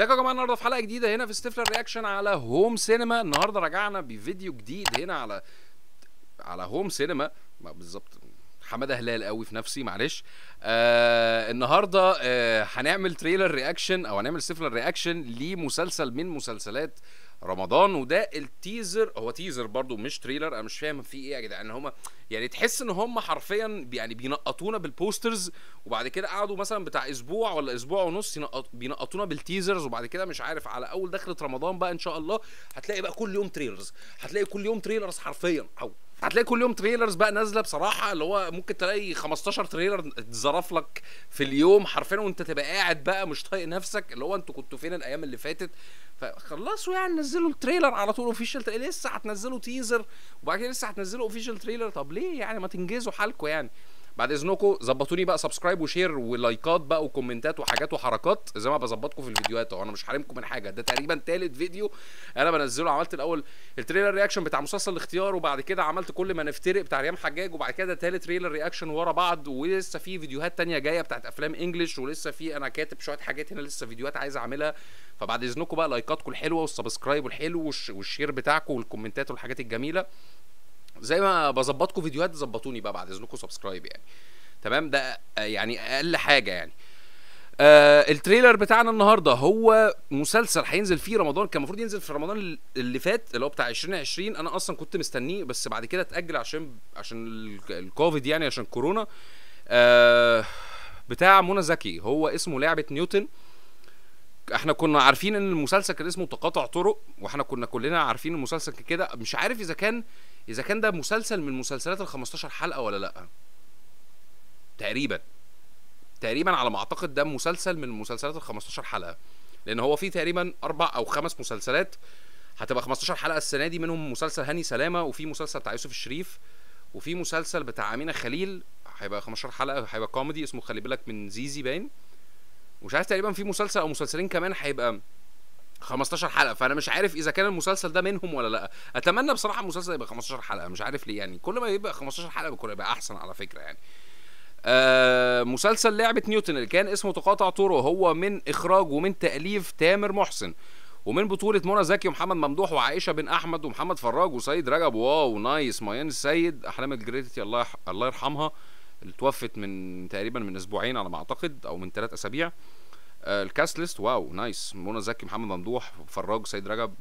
ازيكم يا جماعه النهارده في حلقه جديده هنا في ستيفلر رياكشن على هوم سينما النهارده رجعنا بفيديو جديد هنا على على هوم سينما ما بالظبط حماده هلال قوي في نفسي معلش آه النهارده آه هنعمل تريلر رياكشن او هنعمل ستيفلر رياكشن لمسلسل من مسلسلات رمضان وده التيزر هو تيزر برضو مش تريلر انا مش فاهم فيه ايه يا جدعان هما يعني تحس ان هم حرفيا يعني بينقطونا بالبوسترز وبعد كده قعدوا مثلا بتاع اسبوع ولا اسبوع ونص ينقط بينقطونا بالتيزرز وبعد كده مش عارف على اول دخلة رمضان بقى ان شاء الله هتلاقي بقى كل يوم تريلرز هتلاقي كل يوم تريلرز حرفيا او هتلاقي كل يوم تريلرز بقى نازله بصراحه اللي هو ممكن تلاقي 15 تريلر اتظرف لك في اليوم حرفيا وانت تبقى قاعد بقى مش طايق نفسك اللي هو انتوا كنتوا فين الايام اللي فاتت فخلصوا يعني نزلوا التريلر على طول اوفيشال لسه هتنزلوا تيزر وبعد كده لسه هتنزلوا اوفيشال تريلر طب ليه يعني ما تنجزوا حالكم يعني بعد اذنكم ظبطوني بقى سبسكرايب وشير ولايكات بقى وكومنتات وحاجات وحركات زي ما بظبطكم في الفيديوهات اهو انا مش حارمكم من حاجه ده تقريبا تالت فيديو انا بنزله عملت الاول التريلر رياكشن بتاع مسلسل الاختيار وبعد كده عملت كل ما نفترق بتاع ريام حجاج وبعد كده تالت تريلر رياكشن ورا بعض ولسه في فيديوهات تانية جايه بتاعت افلام انجلش ولسه في انا كاتب شويه حاجات هنا لسه فيديوهات عايز اعملها فبعد اذنكم بقى لايكاتكم الحلوه والسبسكرايب الحلو والشير بتاعكم والكومنتات والحاجات الجميله زي ما بظبطكم فيديوهات ظبطوني بقى بعد اذنكم سبسكرايب يعني تمام ده يعني اقل حاجه يعني آه التريلر بتاعنا النهارده هو مسلسل هينزل فيه رمضان كان المفروض ينزل في رمضان اللي فات اللي هو بتاع 2020 انا اصلا كنت مستنيه بس بعد كده اتاجل عشان عشان الكوفيد يعني عشان كورونا آه بتاع منى زكي هو اسمه لعبه نيوتن احنا كنا عارفين ان المسلسل كان اسمه تقاطع طرق واحنا كنا كلنا عارفين المسلسل كده مش عارف اذا كان اذا كان ده مسلسل من مسلسلات ال 15 حلقه ولا لا تقريبا تقريبا على ما اعتقد ده مسلسل من مسلسلات ال 15 حلقه لان هو في تقريبا اربع او خمس مسلسلات هتبقى 15 حلقه السنه دي منهم مسلسل هاني سلامه وفي مسلسل بتاع يوسف الشريف وفي مسلسل بتاع امينه خليل هيبقى 15 حلقه هيبقى كوميدي اسمه خلي بالك من زيزي باين ومش عارف تقريبا في مسلسل او مسلسلين كمان هيبقى 15 حلقه فانا مش عارف اذا كان المسلسل ده منهم ولا لا اتمنى بصراحه المسلسل يبقى 15 حلقه مش عارف ليه يعني كل ما يبقى 15 حلقه بيكون يبقى احسن على فكره يعني آه مسلسل لعبة نيوتن اللي كان اسمه تقاطع طرق هو من إخراج ومن تأليف تامر محسن ومن بطولة منى زكي ومحمد ممدوح وعائشة بن أحمد ومحمد فراج وسيد رجب واو نايس ميان السيد أحلام الجريتي الله يح... الله يرحمها اللي توفت من تقريبا من أسبوعين على ما أعتقد أو من ثلاث أسابيع آه الكاست ليست واو نايس منى زكي محمد ممدوح فراج سيد رجب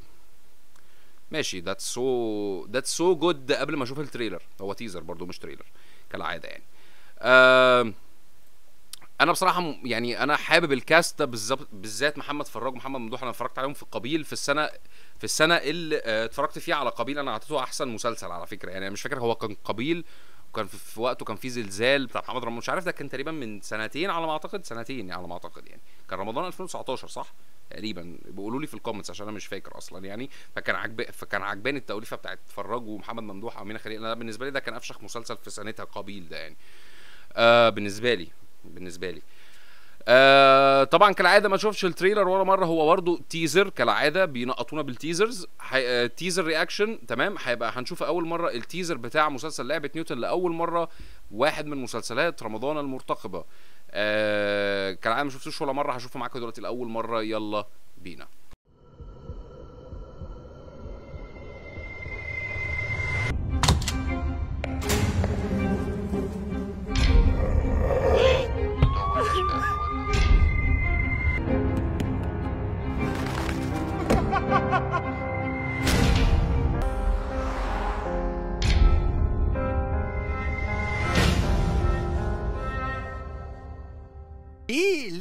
ماشي ذاتس سو ذاتس سو جود قبل ما اشوف التريلر هو تيزر برضو مش تريلر كالعاده يعني آه انا بصراحه يعني انا حابب الكاست ده بالظبط بالذات محمد فراج ومحمد ممدوح انا اتفرجت عليهم في القبيل في السنه في السنه اللي اه اتفرجت فيها على قبيل انا اعطيته احسن مسلسل على فكره يعني انا مش فاكر هو كان قبيل وكان في, في وقته كان في زلزال بتاع محمد رمضان مش عارف ده كان تقريبا من سنتين على ما اعتقد سنتين يعني على ما اعتقد يعني كان رمضان 2019 صح تقريبا بيقولوا لي في الكومنتس عشان انا مش فاكر اصلا يعني فكان عجب فكان عجباني التوليفه بتاعت فراج ومحمد ممدوح وامينه خليل انا بالنسبه لي ده كان افشخ مسلسل في سنتها قبيل ده يعني آه بالنسبه لي بالنسبه لي آه طبعا كالعاده ما شوفش التريلر ولا مره هو برضه تيزر كالعاده بينقطونا بالتيزرز حي... آه تيزر رياكشن تمام هيبقى هنشوف اول مره التيزر بتاع مسلسل لعبه نيوتن لاول مره واحد من مسلسلات رمضان المرتقبه آه كالعاده ما شفتوش ولا مره هشوفه معاكم دلوقتي لاول مره يلا بينا ايه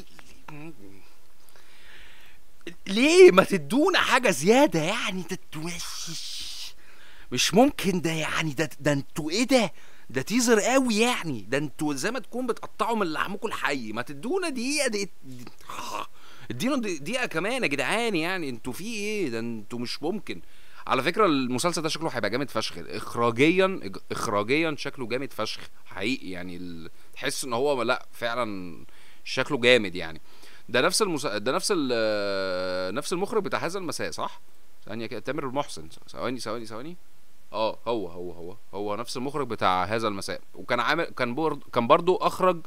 ليه ما تدونا حاجة زيادة يعني ده مش مش ممكن ده يعني ده ده انتوا ايه ده ده تيزر قوي يعني ده انتوا زي ما تكون بتقطعوا من لحمكم الحي ما تدونا دقيقة دي ادينا دقيقة كمان يا جدعان يعني انتوا في ايه ده انتوا مش ممكن على فكرة المسلسل ده شكله هيبقى جامد فشخ اخراجيا اخراجيا شكله جامد فشخ حقيقي يعني تحس ان هو لا فعلا شكله جامد يعني ده نفس المس... ده نفس ال... نفس المخرج بتاع هذا المساء صح ثانيه كده تامر المحسن ثواني ثواني ثواني اه هو هو هو هو نفس المخرج بتاع هذا المساء وكان عامل كان برضه كان برضه اخرج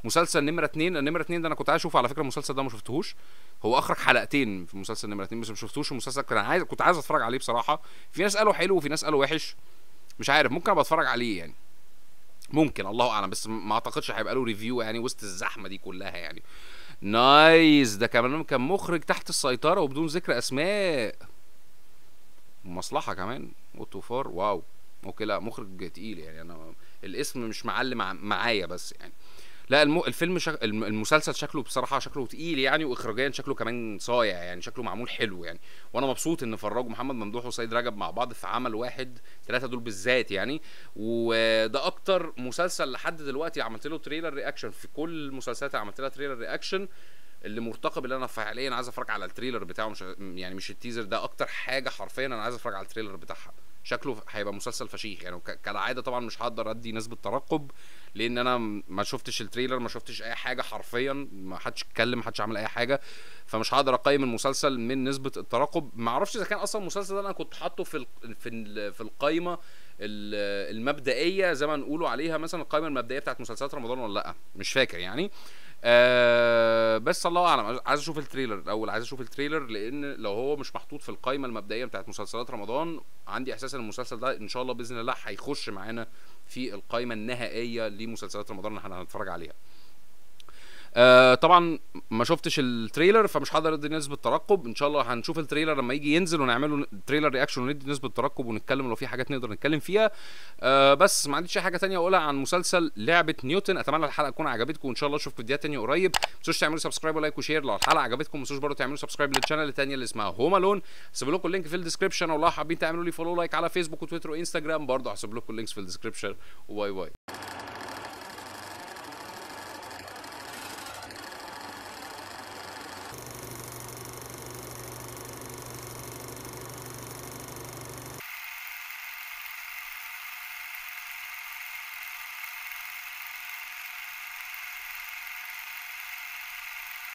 مسلسل نمره اتنين النمره اتنين ده انا كنت عايز اشوفه على فكره المسلسل ده ما شفتهوش هو اخرج حلقتين في مسلسل نمره اتنين بس ما شفتوش المسلسل كان عايز كنت عايز اتفرج عليه بصراحه في ناس قالوا حلو وفي ناس قالوا وحش مش عارف ممكن ابقى اتفرج عليه يعني ممكن الله اعلم بس ما اعتقدش هيبقى له ريفيو يعني وسط الزحمه دي كلها يعني نايس ده كمان كان مخرج تحت السيطره وبدون ذكر اسماء مصلحه كمان اوتو فار واو اوكي لا مخرج تقيل يعني انا الاسم مش معلم مع- معايا بس يعني لا الم... الفيلم شك... الم- المسلسل شكله بصراحه شكله تقيل يعني واخراجيا شكله كمان صايع يعني شكله معمول حلو يعني وانا مبسوط ان فرجوا محمد ممدوح وسيد رجب مع بعض في عمل واحد ثلاثه دول بالذات يعني وده اكتر مسلسل لحد دلوقتي عملت له تريلر رياكشن في كل المسلسلات اللي عملت لها تريلر رياكشن اللي مرتقب اللي انا فعليا عايز اتفرج على التريلر بتاعه مش يعني مش التيزر ده اكتر حاجه حرفيا انا عايز اتفرج على التريلر بتاعها شكله هيبقى مسلسل فشيخ يعني وك- كالعاده طبعا مش هقدر ادي نسبه ترقب لان انا م- ما شفتش التريلر ما شفتش اي حاجه حرفيا ما حدش اتكلم ما حدش عمل اي حاجه فمش هقدر اقيم المسلسل من نسبه الترقب ما اعرفش اذا كان اصلا المسلسل ده انا كنت حاطه في ال- في ال- في القايمه ال- المبدئيه زي ما نقولوا عليها مثلا القائمه المبدئيه بتاعت مسلسلات رمضان ولا لا مش فاكر يعني آه بس الله اعلم عايز اشوف التريلر الاول عايز اشوف التريلر لان لو هو مش محطوط في القائمه المبدئيه بتاعت مسلسلات رمضان عندي احساس ان المسلسل ده ان شاء الله باذن الله هيخش معانا في القائمه النهائيه لمسلسلات رمضان اللي احنا هنتفرج عليها آه طبعا ما شفتش التريلر فمش هقدر ادي نسبه ترقب ان شاء الله هنشوف التريلر لما يجي ينزل ونعمله تريلر رياكشن وندي نسبه ترقب ونتكلم لو في حاجات نقدر نتكلم فيها آه بس ما عنديش اي حاجه تانية اقولها عن مسلسل لعبه نيوتن اتمنى الحلقه تكون عجبتكم وان شاء الله اشوف فيديوهات تانية قريب ما تنسوش تعملوا سبسكرايب ولايك وشير لو الحلقه عجبتكم ما تنسوش برضه تعملوا سبسكرايب للشانل التانية اللي اسمها هوم الون هسيب لكم اللينك في الديسكربشن والله حابين تعملوا لي فولو لايك على فيسبوك وتويتر وانستجرام برضه هسيب لكم اللينكس في الديسكربشن وباي باي